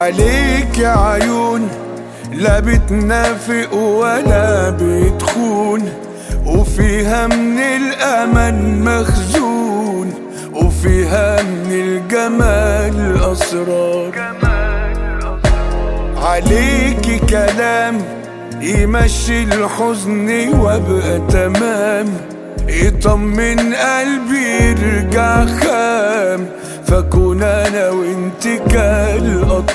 عليك يا عيون لا بتنافق ولا بتخون وفيها من الأمل مخزون وفيها من الجمال أسرار عليكي كلام يمشي الحزن وابقى تمام يطمن قلبي يرجع خام فكون انا وانت كالأطفال